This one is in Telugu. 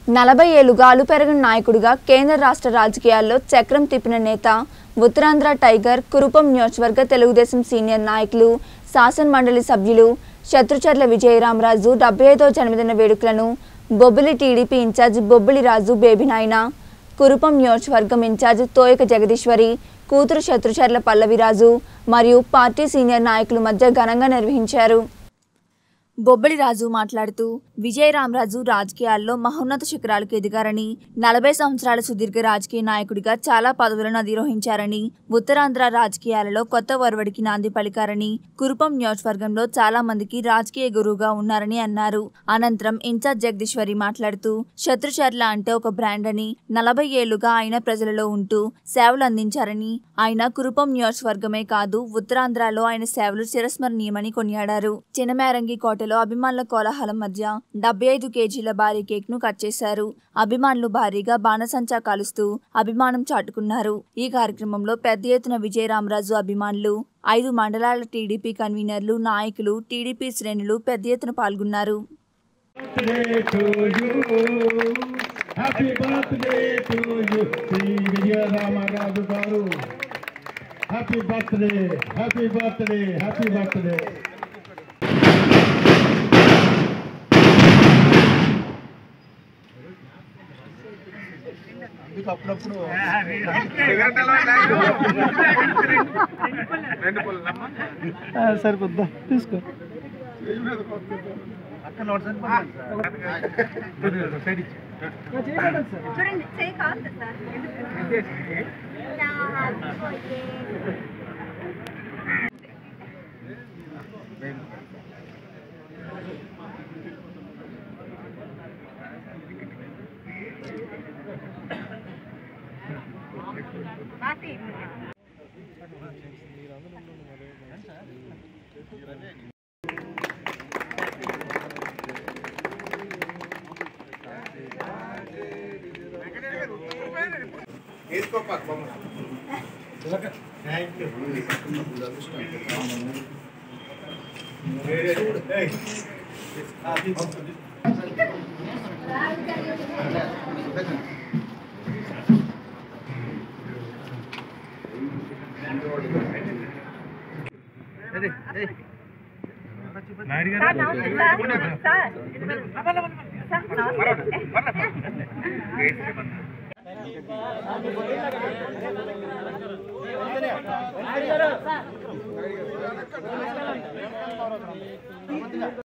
నలభై ఏళ్లుగా అలుపెరగని నాయకుడిగా కేంద్ర రాష్ట్ర రాజకీయాల్లో చక్రం తిప్పిన నేత ఉత్తరాంధ్ర టైగర్ కురుపం నియోజకవర్గ తెలుగుదేశం సీనియర్ నాయకులు శాసన మండలి సభ్యులు శత్రుచర్ల విజయరామరాజు డెబ్బై ఐదో జన్మదిన వేడుకలను బొబ్బిలి టీడీపీ ఇన్ఛార్జ్ బొబ్బిలి రాజు బేబినాయన కురుపం నియోజకవర్గం ఇన్ఛార్జ్ తోయక జగదీశ్వరి కూతురు శత్రుచర్ల పల్లవిరాజు మరియు పార్టీ సీనియర్ నాయకుల మధ్య ఘనంగా నిర్వహించారు బొబ్బిలి రాజు మాట్లాడుతూ విజయరామరాజు రాజకీయాల్లో మహోన్నత శిఖరాలకు ఎదిగారని నలభై సంవత్సరాల సుదీర్ఘ రాజకీయ నాయకుడిగా చాలా పదవులను అధిరోహించారని ఉత్తరాంధ్ర రాజకీయాలలో కొత్త ఒరవడికి నాంది పలికారని కురుపం నియోజకవర్గంలో చాలా మందికి రాజకీయ గురువుగా ఉన్నారని అన్నారు అనంతరం ఇన్ఛార్జ్ జగదీశ్వరి మాట్లాడుతూ శత్రుచర్ల అంటే ఒక బ్రాండ్ అని నలభై ఏళ్లుగా ఆయన ప్రజలలో ఉంటూ సేవలు అందించారని ఆయన కురుపం నియోజకవర్గమే కాదు ఉత్తరాంధ్రలో ఆయన సేవలు చిరస్మరణీయమని కొనియాడారు చిన్నమేరంగి కోటలో అభిమానుల కోలాహలం మధ్య డెబ్బై ఐదు కేజీల భారీ కేక్ ను కట్ చేశారు అభిమానులు భారీగా బాణసంచా కాలుస్తూ అభిమానం చాటుకున్నారు ఈ కార్యక్రమంలో పెద్ద ఎత్తున విజయరామరాజు అభిమానులు ఐదు మండలాల టీడీపీ కన్వీనర్లు నాయకులు టీడీపీ శ్రేణులు పెద్ద ఎత్తున పాల్గొన్నారు birthday to you. Happy birthday to you, Sri Vijaya Ramaraju garu. Happy birthday, happy birthday, happy birthday. మీకు అప్పుడప్పుడు సరిపోద్దా తీసుకో చూడండి చేయి కాదు sir sir namaste sir sir sir నమస్తే